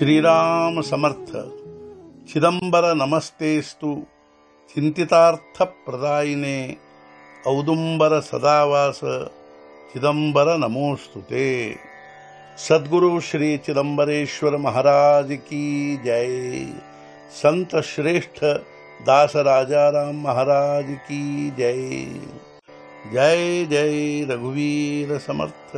श्रीराम समर्थ चिदंबर नमस्तेस्तु चिंतितार्थ प्रदायिने औदुंबर सदावास चिदंबर नमोस्तुते सद्गुरु श्री चिदंबरेश्वर महाराज की जय संत श्रेष्ठ दास राजाराम महाराज की जय जय जय रघुवीर समर्थ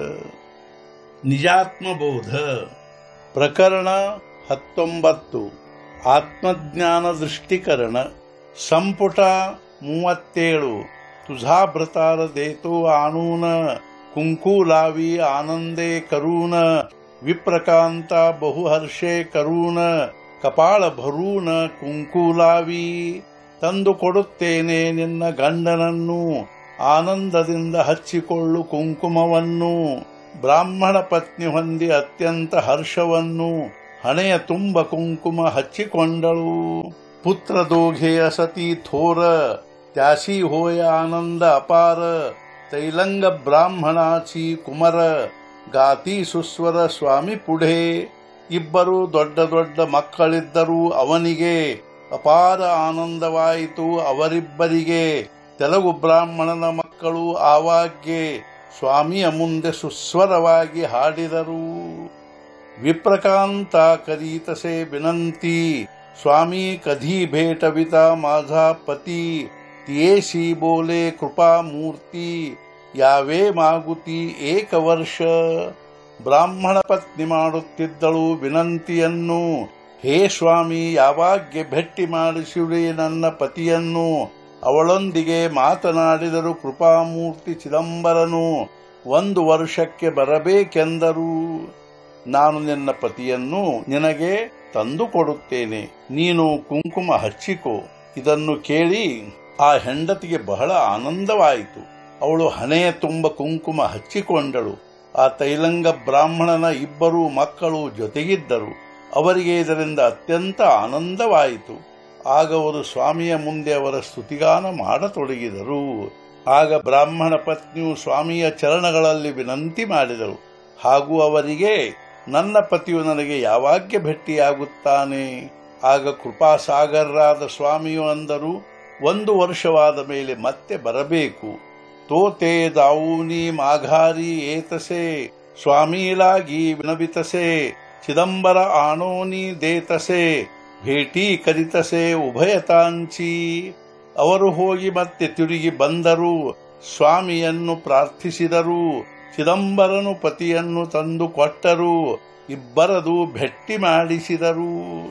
ನಿಜಾತ್ಮಬೋಧ ಪ್ರಕರಣ ಹತ್ತೊಂಬತ್ತು ಆತ್ಮಜ್ಞಾನ ದೃಷ್ಟಿಕರಣ ಸಂಪುಟ ಮೂವತ್ತೇಳು ತುझा ಭೃತಾರ ದೇತೋ ಆನೂನ ಕುಂಕುಲಾವಿ ಆನಂದೇ ಕರೂನ ವಿಪ್ರಕಾಂತ ಬಹುಹರ್ಷೆ ಕರೂನ ಕಪಾಳ ಭರೂನ ಕುಂಕುಲಾವಿ ತಂದು ಕೊಡುತ್ತೇನೆ ನಿನ್ನ ಗಂಡನನ್ನು ಆನಂದದಿಂದ ಹಚ್ಚಿಕೊಳ್ಳು ಕುಂಕುಮವನ್ನು ಬ್ರಾಹ್ಮಣ ಪತ್ನಿ ಹೊಂದಿ ಅತ್ಯಂತ ಹರ್ಷವನ್ನು ಹಣೆಯ ತುಂಬ ಕುಂಕುಮ ಹಚ್ಚಿಕೊಂಡಳು ಪುತ್ರ ದೋಘೆಯ ಸತಿ ಥೋರ ತ್ಯಾಸಿ ಹೋಯ ಆನಂದ ಅಪಾರ ತೈಲಂಗ ಬ್ರಾಹ್ಮಣಾಚಿ ಕುಮರ ಗಾತಿ ಸುಸ್ವರ ಸ್ವಾಮಿ ಪುಢೆ ಇಬ್ಬರು ದೊಡ್ಡ ದೊಡ್ಡ ಮಕ್ಕಳಿದ್ದರು ಅವನಿಗೆ ಅಪಾರ ಆನಂದವಾಯಿತು ಅವರಿಬ್ಬರಿಗೆ ತೆಲುಗು ಬ್ರಾಹ್ಮಣನ ಮಕ್ಕಳು ಆವಾಗ್ಯೆ ಸ್ವಾಮಿಯ ಮುಂದೆ ಸುಸ್ವರವಾಗಿ ಹಾಡಿದರು विप्रकांता करीतसे विनंती स्वामी कधी भेटविता माझा पती तियेशी बोले कृपा मूर्ती ಯಾವೇ ಮಾಗುತಿ ಏಕ ವರ್ಷ ಬ್ರಾಹ್ಮಣ ಪತ್ನಿ ಮಾಡುತ್ತಿದ್ದಳು ವಿನಂತಿಯನ್ನು ಹೇ ಸ್ವಾಮಿ ಯಾವಾಗ್ಗೆ ಭೆಟ್ಟಿ ಮಾಡಿಸುವೆ ನನ್ನ ಪತಿಯನ್ನು ಅವಳೊಂದಿಗೆ ಮಾತನಾಡಿದರು ಕೃಪಾಮೂರ್ತಿ ಚಿದಂಬರನು ಒಂದು ವರ್ಷಕ್ಕೆ ಬರಬೇಕೆಂದರು ನಾನು ನಿನ್ನ ಪತಿಯನ್ನು ನಿನಗೆ ತಂದು ಕೊಡುತ್ತೇನೆ ನೀನು ಕುಂಕುಮ ಹಚ್ಚಿಕೋ ಇದನ್ನು ಕೇಳಿ ಆ ಹೆಂಡತಿಗೆ ಬಹಳ ಆನಂದವಾಯಿತು ಅವಳು ಹಣೆಯ ತುಂಬ ಕುಂಕುಮ ಹಚ್ಚಿಕೊಂಡಳು ಆ ತೈಲಂಗ ಬ್ರಾಹ್ಮಣನ ಇಬ್ಬರು ಮಕ್ಕಳು ಜೊತೆಗಿದ್ದರು ಅವರಿಗೆ ಇದರಿಂದ ಅತ್ಯಂತ ಆನಂದವಾಯಿತು ಆಗ ಅವರು ಸ್ವಾಮಿಯ ಮುಂದೆ ಅವರ ಸ್ತುತಿಗಾನ ಮಾಡತೊಡಗಿದರು ಆಗ ಬ್ರಾಹ್ಮಣ ಪತ್ನಿಯು ಸ್ವಾಮಿಯ ಚರಣಗಳಲ್ಲಿ ವಿನಂತಿ ಮಾಡಿದಳು ಹಾಗೂ ಅವರಿಗೆ ನನ್ನ ಪತಿಯು ನನಗೆ ಯಾವಾಗ್ಯ ಭೇಟಿಯಾಗುತ್ತಾನೆ ಆಗ ಕೃಪಾಸಾಗರರಾದ ಸ್ವಾಮಿಯು ಅಂದರು ಒಂದು ವರ್ಷವಾದ ಮೇಲೆ ಮತ್ತೆ ಬರಬೇಕು ತೋತೆ ದಾವೂನಿ ಮಾಘಾರಿ ಏತಸೆ ಸ್ವಾಮೀಲಾಗಿ ವಿನಬಿತಸೆ ಚಿದಂಬರ ಆಣೋನಿ ದೇತಸೆ ಭೇಟಿ ಕರಿತಸೆ ಉಭಯತಾಂಚಿ ಅವರು ಹೋಗಿ ಮತ್ತೆ ತಿರುಗಿ ಬಂದರು ಸ್ವಾಮಿಯನ್ನು ಪ್ರಾರ್ಥಿಸಿದರು ಚಿದಂಬರನು ಪತಿಯನ್ನು ತಂದು ಕೊಟ್ಟರು ಇಬ್ಬರದು ಭೆಟ್ಟಿ ಮಾಡಿಸಿದರು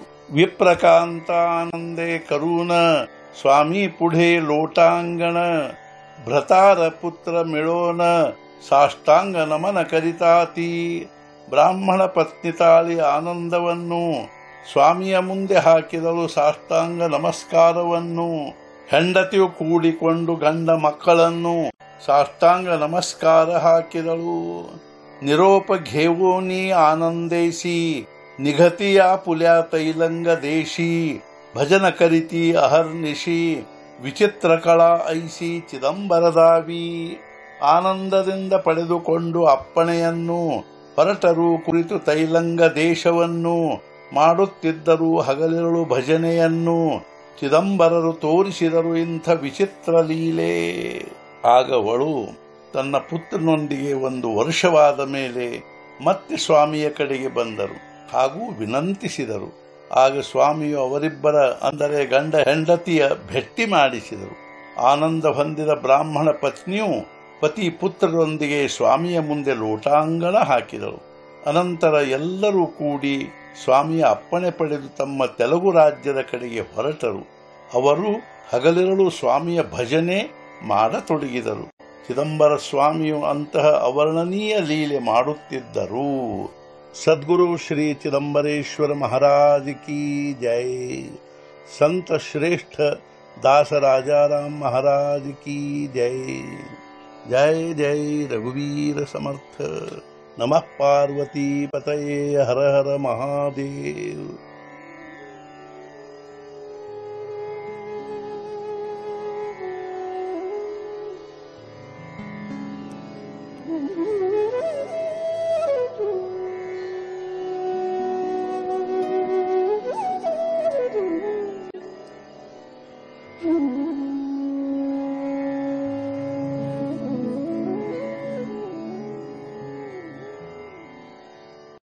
ವಿಪ್ರಕಾಂತಾನಂದೇ ಕರೂನ ಸ್ವಾಮಿ ಪುಢೆ ಲೋಟಾಂಗಣ ಭ್ರತಾರ ಪುತ್ರ ಮಿಳೋನ ಸಾಷ್ಟಾಂಗ ನಮನ ಕರಿತಾತಿ ಬ್ರಾಹ್ಮಣ ಪತ್ನಿ ತಾಳಿ ಆನಂದವನ್ನು ಸ್ವಾಮಿಯ ಮುಂದೆ ಹಾಕಿದಳು ಸಾಷ್ಟಾಂಗ ನಮಸ್ಕಾರವನ್ನು ಹೆಂಡತಿಯು ಕೂಡಿಕೊಂಡು ಗಂಡ ಮಕ್ಕಳನ್ನು ಸಾಷ್ಟಾಂಗ ನಮಸ್ಕಾರ ಹಾಕಿದಳು ನಿರೋಪ ಘೇವೋನಿ ಆನಂದೇಸಿ ನಿಘತಿಯ ಪುಲ್ಯ ತೈಲಂಗ ದೇಶಿ ಭಜನ ಕರಿತಿ ಅಹರ್ನಿಶಿ ವಿಚಿತ್ರ ಕಳಾ ಐಸಿ ಚಿದಂಬರದಾವಿ ಆನಂದದಿಂದ ಪಡೆದುಕೊಂಡು ಅಪ್ಪಣೆಯನ್ನು ಹೊರಟರು ಕುರಿತು ತೈಲಂಗ ದೇಶವನ್ನು ಮಾಡುತ್ತಿದ್ದರು ಹಗಲಿರುಳು ಭಜನೆಯನ್ನು ಚಿದಂಬರರು ತೋರಿಸಿದರು ಇಂಥ ವಿಚಿತ್ರ ಲೀಲೆ ಆಗವಳು ತನ್ನ ಪುತ್ರನೊಂದಿಗೆ ಒಂದು ವರ್ಷವಾದ ಮೇಲೆ ಮತ್ತೆ ಸ್ವಾಮಿಯ ಕಡೆಗೆ ಬಂದರು ಹಾಗೂ ವಿನಂತಿಸಿದರು ಆಗ ಸ್ವಾಮಿಯು ಅವರಿಬ್ಬರ ಅಂದರೆ ಗಂಡ ಹೆಂಡತಿಯ ಭೆಟ್ಟಿ ಮಾಡಿಸಿದರು ಆನಂದ ಹೊಂದಿದ ಬ್ರಾಹ್ಮಣ ಪತ್ನಿಯು ಪತಿ ಪುತ್ರರೊಂದಿಗೆ ಸ್ವಾಮಿಯ ಮುಂದೆ ಲೋಟಾಂಗಣ ಹಾಕಿದರು ಅನಂತರ ಎಲ್ಲರೂ ಕೂಡಿ ಸ್ವಾಮಿಯ ಅಪ್ಪಣೆ ಪಡೆದು ತಮ್ಮ ತೆಲುಗು ರಾಜ್ಯದ ಕಡೆಗೆ ಹೊರಟರು ಅವರು ಹಗಲಿರಲು ಸ್ವಾಮಿಯ ಭಜನೆ ಮಾಡತೊಡಗಿದರು ಚಿದಂಬರ ಸ್ವಾಮಿಯು ಅಂತಹ ಅವರ್ಣನೀಯ ಲೀಲೆ ಮಾಡುತ್ತಿದ್ದರು ಸದ್ಗುರು ಶ್ರೀ ಚಿದಂಬರೇಶ್ವರ महाराज की जय संत श्रेष्ठ दास राजाराम महाराज की जय जय जय रघुवीर समर्थ नमः पार्वती पतये हर हर महादेव Thank you.